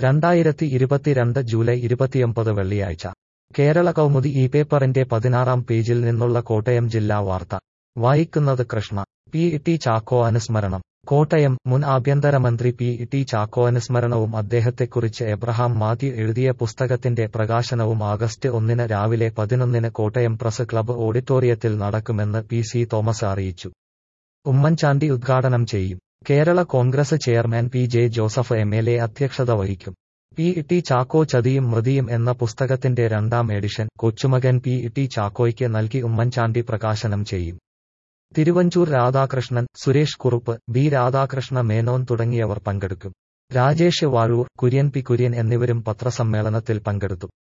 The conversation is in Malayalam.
രണ്ടായിരത്തി ഇരുപത്തിരണ്ട് ജൂലൈ ഇരുപത്തിയൊമ്പത് വെള്ളിയാഴ്ച കേരള കൗമുദി ഈ പേപ്പറിന്റെ പതിനാറാം പേജിൽ നിന്നുള്ള കോട്ടയം ജില്ലാ വാർത്ത വായിക്കുന്നത് കൃഷ്ണ പി ടി ചാക്കോ അനുസ്മരണം കോട്ടയം മുൻ ആഭ്യന്തരമന്ത്രി പി ടി ചാക്കോ അനുസ്മരണവും അദ്ദേഹത്തെക്കുറിച്ച് എബ്രഹാം മാത്യു എഴുതിയ പുസ്തകത്തിന്റെ പ്രകാശനവും ആഗസ്റ്റ് ഒന്നിന് രാവിലെ പതിനൊന്നിന് കോട്ടയം പ്രസ് ക്ലബ്ബ് ഓഡിറ്റോറിയത്തിൽ നടക്കുമെന്ന് പി സി തോമസ് അറിയിച്ചു ഉമ്മൻചാണ്ടി ഉദ്ഘാടനം ചെയ്യും Kerala Congress chairman P J Joseph M L A അധ്യക്ഷത വഹിക്കും പി ടി ചാക്കോ ചതിയും മൃതിയും എന്ന പുസ്തകത്തിന്റെ രണ്ടാം എഡിഷൻ കൊച്ചുമകൻ പി ടി ചാക്കോയ്ക്ക് നൽകി ഉമ്മൻചാണ്ടി പ്രകാശനം ചെയ്യും തിരുവഞ്ചൂർ രാധാകൃഷ്ണൻ സുരേഷ് കുറുപ്പ് ബി രാധാകൃഷ്ണ മേനോൻ തുടങ്ങിയവർ പങ്കെടുക്കും രാജേഷ് വാഴൂർ കുര്യൻ പി കുര്യൻ എന്നിവരും പത്രസമ്മേളനത്തിൽ പങ്കെടുത്തു